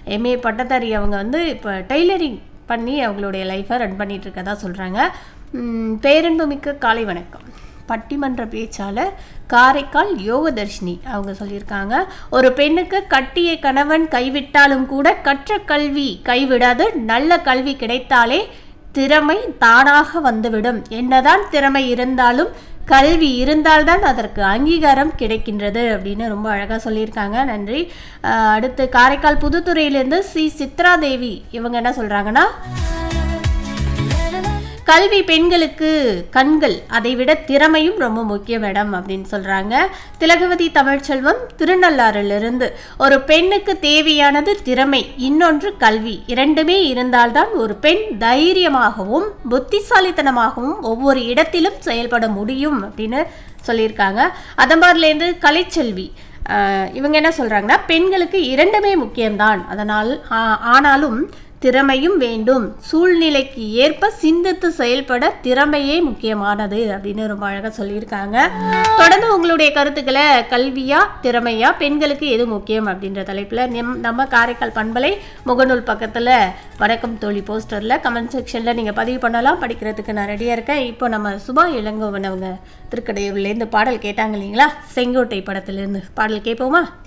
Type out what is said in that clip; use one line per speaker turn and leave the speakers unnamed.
MA பட்டதாரி அவங்க வந்து இப்போ டெய்லரிங் பண்ணி அவங்களுடைய லைஃப்பை ரன் பண்ணிட்டு இருக்கதா சொல்கிறாங்க பேரன்புமிக்க காலை வணக்கம் பட்டிமன்ற பேச்சாளர் காரைக்கால் யோகதர்ஷினி அவங்க சொல்லியிருக்காங்க ஒரு பெண்ணுக்கு கட்டிய கணவன் கைவிட்டாலும் கூட கற்ற கல்வி கைவிடாது நல்ல கல்வி கிடைத்தாலே திறமை தானாக வந்துவிடும் என்னதான் திறமை இருந்தாலும் கல்வி இருந்தால்தான் அதற்கு அங்கீகாரம் கிடைக்கின்றது அப்படின்னு ரொம்ப அழகாக சொல்லியிருக்காங்க நன்றி அஹ் அடுத்து காரைக்கால் புதுத்துறையிலேருந்து சி சித்ரா தேவி இவங்க என்ன சொல்கிறாங்கன்னா கல்வி பெண்களுக்கு கண்கள் அதை விட திறமையும் ரொம்ப முக்கியம் மேடம் அப்படின்னு சொல்றாங்க திலகவதி தமிழ்ச்செல்வம் திருநள்ளாறிலிருந்து ஒரு பெண்ணுக்கு தேவையானது திறமை இன்னொன்று கல்வி இரண்டுமே இருந்தால்தான் ஒரு பெண் தைரியமாகவும் புத்திசாலித்தனமாகவும் ஒவ்வொரு இடத்திலும் செயல்பட முடியும் அப்படின்னு சொல்லியிருக்காங்க அதம்பார்லேருந்து கலைச்செல்வி ஆஹ் இவங்க என்ன சொல்றாங்கன்னா பெண்களுக்கு இரண்டுமே முக்கியம்தான் அதனால் ஆ- ஆனாலும் திறமையும் வேண்டும் சூழ்நிலைக்கு ஏற்ப சிந்தித்து செயல்பட திறமையே முக்கியமானது அப்படின்னு ரொம்ப அழகாக சொல்லியிருக்காங்க தொடர்ந்து உங்களுடைய கருத்துக்களை கல்வியா திறமையா பெண்களுக்கு எது முக்கியம் அப்படின்ற தலைப்பில் நம் நம்ம காரைக்கால் பண்பலை முகநூல் பக்கத்தில் வணக்கம் தோழி போஸ்டரில் கமெண்ட் செக்ஷனில் நீங்கள் பதிவு பண்ணலாம் படிக்கிறதுக்கு நான் ரெடியாக இருக்கேன் இப்போ நம்ம சுபா இளங்கோவன் அவங்க திருக்கடையூர்லேருந்து பாடல் கேட்டாங்க இல்லைங்களா செங்கோட்டை படத்துலேருந்து பாடல் கேட்போமா